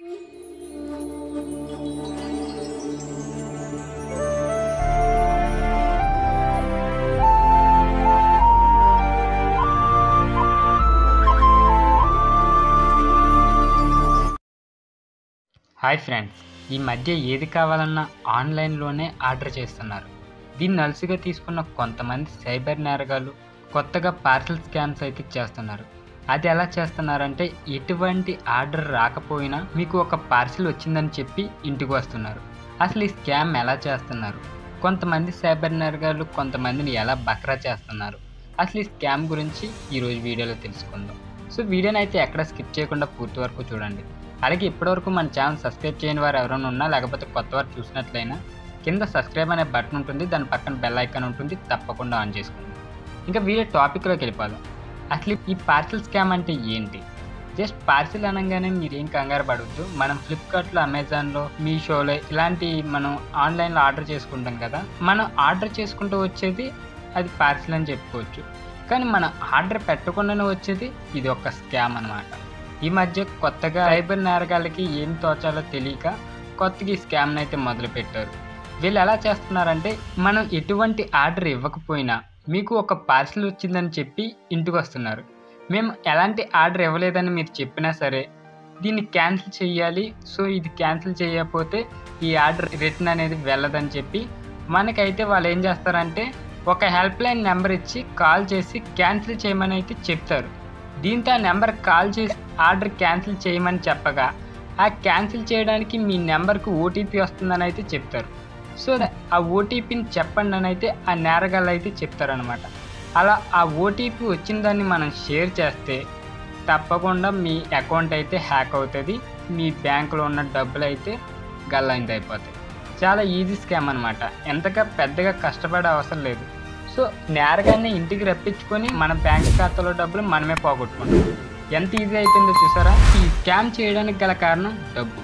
hi friends ఈ మధ్య ఏది కావాలన్నా ఆన్లైన్లోనే ఆర్డర్ చేస్తున్నారు దీన్ని అలసిగా తీసుకున్న కొంతమంది సైబర్ నేరగాళ్ళు కొత్తగా పార్సల్ స్కామ్స్ అయితే చేస్తున్నారు అది ఎలా చేస్తున్నారంటే ఎటువంటి ఆర్డర్ రాకపోయినా మీకు ఒక పార్సిల్ వచ్చిందని చెప్పి ఇంటికి వస్తున్నారు అసలు ఈ స్కామ్ ఎలా చేస్తున్నారు కొంతమంది సైబర్ నేరగాళ్ళు కొంతమందిని ఎలా బక్రా చేస్తున్నారు అసలు ఈ స్కామ్ గురించి ఈరోజు వీడియోలో తెలుసుకుందాం సో వీడియోని అయితే ఎక్కడ స్కిప్ చేయకుండా పూర్తి వరకు చూడండి అలాగే ఇప్పటివరకు మన ఛానల్ సబ్స్క్రైబ్ చేయని వారు ఎవరైనా ఉన్నా లేకపోతే కొత్త వారు చూసినట్లయినా కింద సబ్స్క్రైబ్ అనే బటన్ ఉంటుంది దాని పక్కన బెల్ ఐకాన్ ఉంటుంది తప్పకుండా ఆన్ చేసుకోండి ఇంకా వీడియో టాపిక్లోకి వెళ్ళిపోదాం అసలు ఈ పార్సిల్ స్కామ్ అంటే ఏంటి జస్ట్ పార్సిల్ అనగానే మీరు ఏం కంగారు పడవద్దు మనం ఫ్లిప్కార్ట్లో అమెజాన్లో మీషోలో ఇలాంటి మనం ఆన్లైన్లో ఆర్డర్ చేసుకుంటాం కదా మనం ఆర్డర్ చేసుకుంటూ వచ్చేది అది పార్సిల్ అని చెప్పుకోవచ్చు కానీ మనం ఆర్డర్ పెట్టకుండానే వచ్చేది ఇది ఒక స్కామ్ అనమాట ఈ మధ్య కొత్తగా సైబర్ నేరగాళ్ళకి ఏం తోచాలో తెలియక కొత్తగా ఈ స్కామ్ని అయితే మొదలుపెట్టారు వీళ్ళు ఎలా చేస్తున్నారంటే మనం ఎటువంటి ఆర్డర్ ఇవ్వకపోయినా మీకు ఒక పార్సిల్ వచ్చిందని చెప్పి ఇంటికి వస్తున్నారు మేము ఎలాంటి ఆర్డర్ ఇవ్వలేదని మీరు చెప్పినా సరే దీన్ని క్యాన్సిల్ చేయాలి సో ఇది క్యాన్సిల్ చేయకపోతే ఈ ఆర్డర్ రిటర్న్ అనేది వెళ్ళదని చెప్పి మనకైతే వాళ్ళు ఏం చేస్తారంటే ఒక హెల్ప్ లైన్ నెంబర్ ఇచ్చి కాల్ చేసి క్యాన్సిల్ చేయమని అయితే చెప్తారు దీంతో ఆ నెంబర్ కాల్ చేసి ఆర్డర్ క్యాన్సిల్ చేయమని చెప్పగా ఆ క్యాన్సిల్ చేయడానికి మీ నెంబర్కి ఓటీపీ వస్తుందని అయితే చెప్తారు సో ఆ ఓటీపీని చెప్పండి అని అయితే ఆ నేరగాళ్ళు అయితే చెప్తారనమాట అలా ఆ ఓటీపీ వచ్చిన దాన్ని మనం షేర్ చేస్తే తప్పకుండా మీ అకౌంట్ అయితే హ్యాక్ అవుతుంది మీ బ్యాంకులో ఉన్న డబ్బులు అయితే గల్లంత అయిపోతాయి చాలా ఈజీ స్కామ్ అనమాట ఎంతగా పెద్దగా కష్టపడే అవసరం లేదు సో నేరగానే ఇంటికి రప్పించుకొని మన బ్యాంక్ ఖాతాలో డబ్బులు మనమే పోగొట్టుకుంటాం ఎంత ఈజీ అయిపోయిందో చూసారా ఈ స్కామ్ చేయడానికి గల కారణం డబ్బు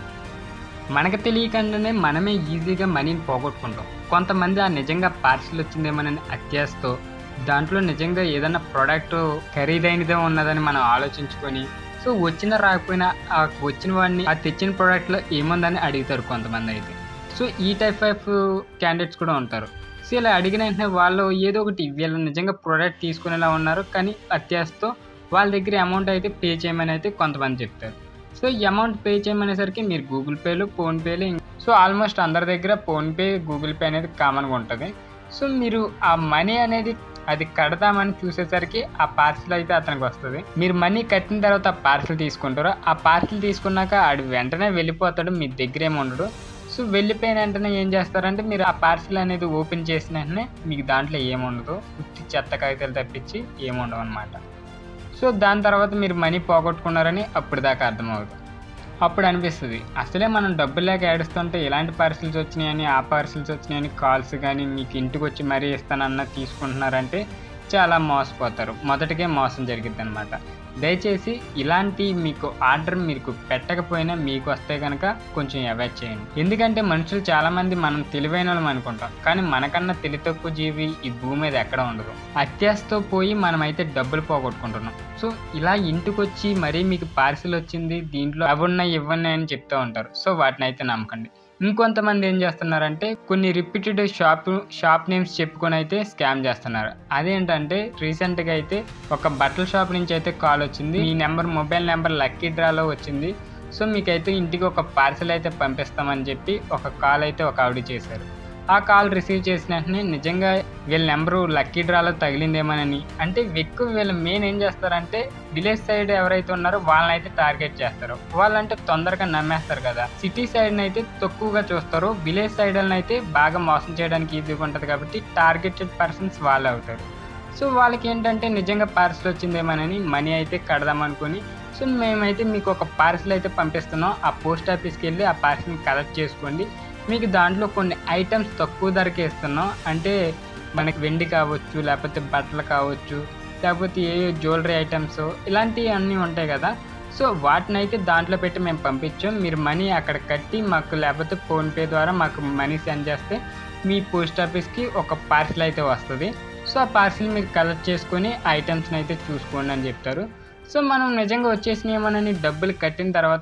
మనకు తెలియకుండానే మనమే ఈజీగా మనీని పోగొట్టుకుంటాం కొంతమంది ఆ నిజంగా పార్సిల్ వచ్చిందేమోనని అత్యాసతో దాంట్లో నిజంగా ఏదైనా ప్రోడక్ట్ ఖరీదైనదే ఉన్నదని మనం ఆలోచించుకొని సో వచ్చినా రాకపోయినా ఆ వచ్చిన వాడిని ఆ తెచ్చిన ప్రోడక్ట్లో ఏముందని అడుగుతారు కొంతమంది అయితే సో ఈ టైప్ ఆఫ్ క్యాండిడేట్స్ కూడా ఉంటారు సో ఇలా అడిగిన వెంటనే వాళ్ళు ఏదో ఒకటి వీళ్ళు నిజంగా ప్రోడక్ట్ తీసుకునేలా ఉన్నారు కానీ అత్యాసతో వాళ్ళ దగ్గర అమౌంట్ అయితే పే చేయమని అయితే కొంతమంది చెప్తారు సో ఈ అమౌంట్ పే చేయమనేసరికి మీరు గూగుల్ పేలు ఫోన్పేలు సో ఆల్మోస్ట్ అందరి దగ్గర ఫోన్పే గూగుల్ పే అనేది కామన్గా ఉంటుంది సో మీరు ఆ మనీ అనేది అది కడదామని చూసేసరికి ఆ పార్సిల్ అయితే అతనికి వస్తుంది మీరు మనీ కట్టిన తర్వాత ఆ పార్సిల్ తీసుకుంటారు ఆ పార్సిల్ తీసుకున్నాక ఆడు వెంటనే వెళ్ళిపోతాడు మీ దగ్గర ఏమి ఉండడు సో వెళ్ళిపోయిన వెంటనే ఏం చేస్తారంటే మీరు ఆ పార్సిల్ అనేది ఓపెన్ చేసిన వెంటనే మీకు దాంట్లో ఏముండదు ఉత్తి చెత్త కాగితాలు తప్పించి ఏముండవు అనమాట సో దాని తర్వాత మీరు మనీ పోగొట్టుకున్నారని అప్పుడు దాకా అర్థమవుతుంది అప్పుడు అనిపిస్తుంది అసలే మనం డబ్బులు లేక ఏడుస్తుంటే ఇలాంటి పార్సిల్స్ వచ్చినాయని ఆ పార్సిల్స్ వచ్చినాయని కాల్స్ కానీ మీకు ఇంటికి వచ్చి మరీ ఇస్తానన్న తీసుకుంటున్నారంటే చాలా మోసపోతారు మొదటికే మోసం జరిగిద్ది అనమాట దయచేసి ఇలాంటి మీకు ఆర్డర్ మీకు పెట్టకపోయినా మీకు వస్తే కనుక కొంచెం అవాయిడ్ చేయండి ఎందుకంటే మనుషులు చాలామంది మనం తెలివైన వాళ్ళం అనుకుంటాం కానీ మనకన్నా తెలివి తక్కువ జీవి ఈ భూమి మీద ఎక్కడ ఉండదు అత్యాసతో పోయి మనమైతే డబ్బులు పోగొట్టుకుంటున్నాం సో ఇలా ఇంటికి వచ్చి మరీ మీకు పార్సిల్ వచ్చింది దీంట్లో అవి ఉన్నాయి ఇవ్వన్నాయి అని చెప్తూ ఉంటారు సో వాటిని అయితే నమ్మకండి ఇంకొంతమంది ఏం చేస్తున్నారంటే కొన్ని రిపీటెడ్ షాప్ షాప్ నేమ్స్ చెప్పుకొని అయితే స్కామ్ చేస్తున్నారు అదేంటంటే రీసెంట్గా అయితే ఒక బట్టల షాప్ నుంచి అయితే కాల్ వచ్చింది మీ నెంబర్ మొబైల్ నెంబర్ లక్కీ డ్రాలో వచ్చింది సో మీకైతే ఇంటికి ఒక పార్సల్ అయితే పంపిస్తామని చెప్పి ఒక కాల్ అయితే ఒక ఆవిడ చేశారు ఆ కాల్ రిసీవ్ చేసిన వెంటనే నిజంగా వీళ్ళ నెంబరు లక్కీ డ్రాలో తగిలిందేమోనని అంటే ఎక్కువ వీళ్ళు మెయిన్ ఏం చేస్తారంటే విలేజ్ సైడ్ ఎవరైతే ఉన్నారో వాళ్ళని అయితే టార్గెట్ చేస్తారు వాళ్ళంటే తొందరగా నమ్మేస్తారు కదా సిటీ సైడ్ అయితే తక్కువగా చూస్తారు విలేజ్ సైడ్ అయితే బాగా మోసం చేయడానికి ఈజీగా ఉంటుంది కాబట్టి టార్గెటెడ్ పర్సన్స్ వాళ్ళే అవుతారు సో వాళ్ళకి ఏంటంటే నిజంగా పార్సల్ వచ్చిందేమోనని మనీ అయితే కడదాం అనుకుని సో మేమైతే మీకు ఒక పార్సల్ అయితే పంపిస్తున్నాం ఆ పోస్ట్ ఆఫీస్కి వెళ్ళి ఆ పార్సల్ని కలెక్ట్ చేసుకోండి మీకు దాంట్లో కొన్ని ఐటమ్స్ తక్కువ ధరకే ఇస్తున్నాం అంటే మనకి వెండి కావచ్చు లేకపోతే బట్టలు కావచ్చు లేకపోతే ఏ జ్యువెలరీ ఐటమ్స్ ఇలాంటివి అన్నీ ఉంటాయి కదా సో వాటిని అయితే దాంట్లో పెట్టి మేము పంపించాం మీరు మనీ అక్కడ కట్టి మాకు లేకపోతే ఫోన్పే ద్వారా మాకు మనీ సెండ్ చేస్తే మీ పోస్ట్ ఆఫీస్కి ఒక పార్సిల్ అయితే వస్తుంది సో ఆ పార్సిల్ మీరు కలెక్ట్ చేసుకొని ఐటమ్స్ని అయితే చూసుకోండి అని చెప్తారు సో మనం నిజంగా వచ్చేసినాయేమోనని డబ్బులు కట్టిన తర్వాత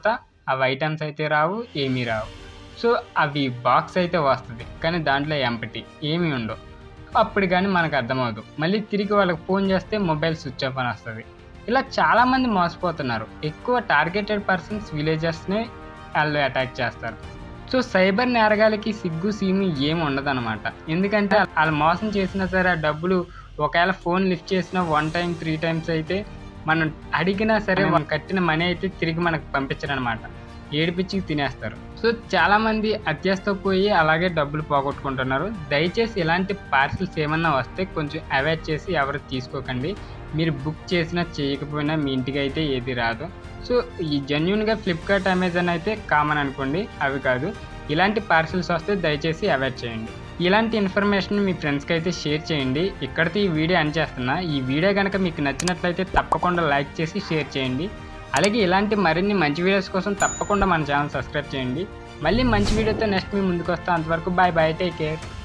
అవి ఐటమ్స్ అయితే రావు ఏమీ రావు సో అవి బాక్స్ అయితే వస్తుంది కానీ దాంట్లో ఎంపటి ఏమీ ఉండవు అప్పుడు కానీ మనకు అర్థమవుదు మళ్ళీ తిరిగి వాళ్ళకి ఫోన్ చేస్తే మొబైల్ స్విచ్ ఆఫ్ అని వస్తుంది ఇలా చాలామంది మోసపోతున్నారు ఎక్కువ టార్గెటెడ్ పర్సన్స్ విలేజెస్నే వాళ్ళు అటాక్ చేస్తారు సో సైబర్ నేరగాలకి సిగ్గు సీము ఏమి ఉండదన్నమాట ఎందుకంటే వాళ్ళు మోసం చేసినా సరే ఆ డబ్బులు ఒకవేళ ఫోన్ లిఫ్ట్ చేసినా వన్ టైం త్రీ టైమ్స్ అయితే మనం అడిగినా సరే మనం కట్టిన మనీ అయితే తిరిగి మనకు పంపించరనమాట ఏడిపించి తినేస్తారు సో చాలామంది అత్యాసతో పోయి అలాగే డబ్బులు పోగొట్టుకుంటున్నారు దయచేసి ఇలాంటి పార్సిల్స్ ఏమన్నా వస్తే కొంచెం అవాయిడ్ చేసి ఎవరు తీసుకోకండి మీరు బుక్ చేసినా చేయకపోయినా మీ ఇంటికి అయితే ఏది రాదు సో ఈ జెన్యున్గా ఫ్లిప్కార్ట్ అమెజాన్ అయితే కామన్ అనుకోండి అవి కాదు ఇలాంటి పార్సిల్స్ వస్తే దయచేసి అవాయిడ్ చేయండి ఇలాంటి ఇన్ఫర్మేషన్ మీ ఫ్రెండ్స్కి అయితే షేర్ చేయండి ఇక్కడితో ఈ వీడియో అని చేస్తున్నా ఈ వీడియో కనుక మీకు నచ్చినట్లయితే తప్పకుండా లైక్ చేసి షేర్ చేయండి అలాగే ఇలాంటి మరిన్ని మంచి వీడియోస్ కోసం తప్పకుండా మన ఛానల్ సబ్స్క్రైబ్ చేయండి మళ్ళీ మంచి వీడియోతో నెక్స్ట్ మీ ముందుకు వస్తాం అంతవరకు బాయ్ బాయ్ టేక్ కేర్